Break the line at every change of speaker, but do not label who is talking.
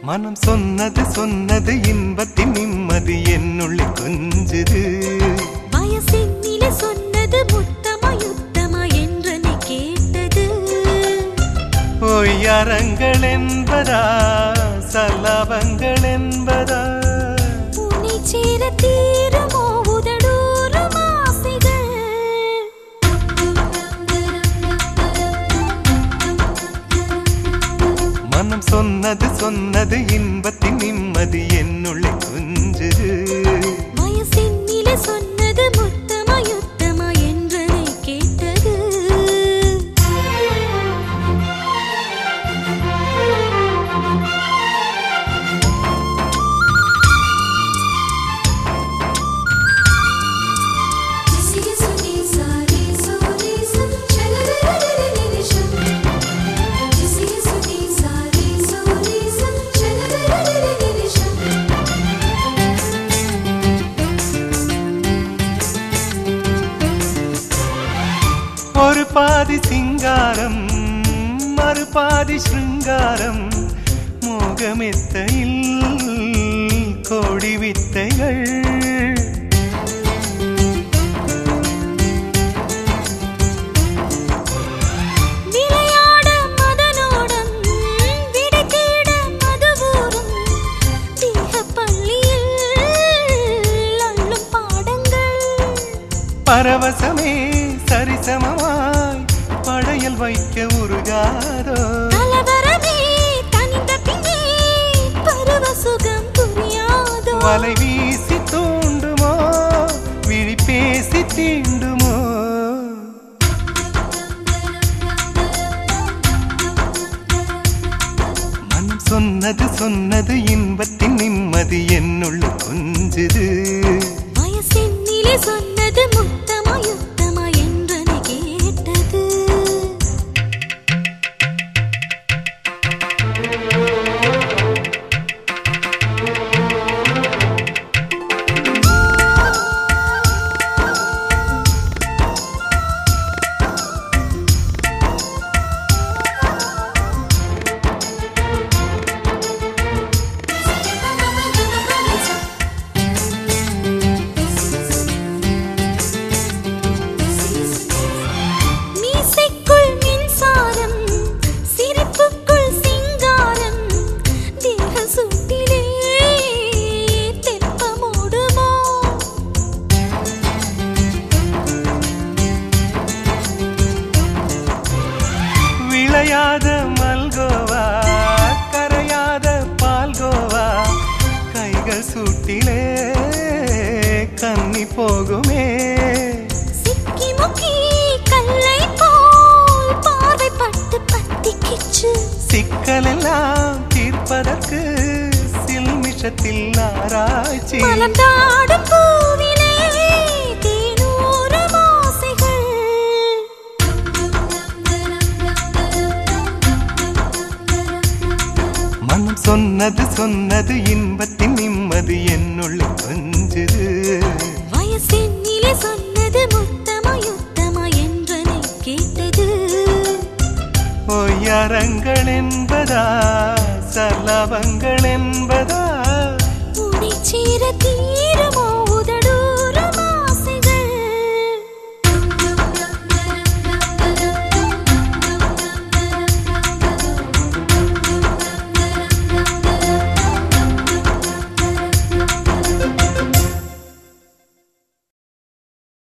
மனம் சொன்னது சொன்னது இன்பத்தின் நிம்மதி என்னுள்ளே கொஞ்சுது
வயசினிலே சொன்னது முத்தமா யுத்தமா என்று நீ கேட்டது
பொய்யரங்கள் என்பதா சல்லாபங்கள் என்பதா
உன்னை சேர தீருமோ உதடூரும் ஆசைகள்
மனம் சொன்னது சொன்னது இன்பத்தின் நிம்மதி என்னுள்ளே கொஞ்சுது
வயசினிலே சொன்னது முத்தமா யுத்தமா என்று நீ கேட்டது
ஒரு பாதி சிங்காரம் மறுபாதி சிருங்காரம் மோகமெத்தையில் கோடி வித்தைகள்
விளையாட மதனோடம் விடை தேட மதுவூரும் தேக பள்ளியில் அள்ளும் பாடங்கள்
பரவசமே சரிசமமாய் படையல் வைக்க உருகாதோ
கலவரமே தனிந்த பின்னே பருவ சுகம் புரியாதோ
வலை வீசி தூண்டுமோ விழி பேசி தீண்டுமோ மனம் சொன்னது சொன்னது இன்பத்தின் நிம்மதி என்னுள்ள கொஞ்சுது
வயசெண்ணிலே சொன்னது முத்தமா யுத்தமா என்று நீ கேட்டது மீசைக்குள் மின்சாரம் சிரிப்புக்குள் சிங்காரம் தேக சுட்டிலே தெப்பமோடுமோ
விளையாத மல்கோவா கரையாத பால்கோவா கைகள் சூட்டிலே கன்னி போகுமே
சிக்கி முக்கி கல்லை போல் பார்வை பட்டு பத்திக்கிச்சு
சிக்கலெல்லாம் தீர்ப்பதற்கு சில்மிஷத்தில் ஆராய்ச்சி
மலர்ந்தாடும் பூவிலே தேனூரும் ஆசைகள்
மனம் சொன்னது சொன்னது இன்பத்தின் நிம்மதி என்னுள்ள கொஞ்சுது
வயசெண்ணிலே சொன்னது முத்தமா யுத்தமா என்று நீ கேட்டது
பொய்யரங்கள் என்பதா சலபங்கள் என்பதா
உன்னை சேர தீ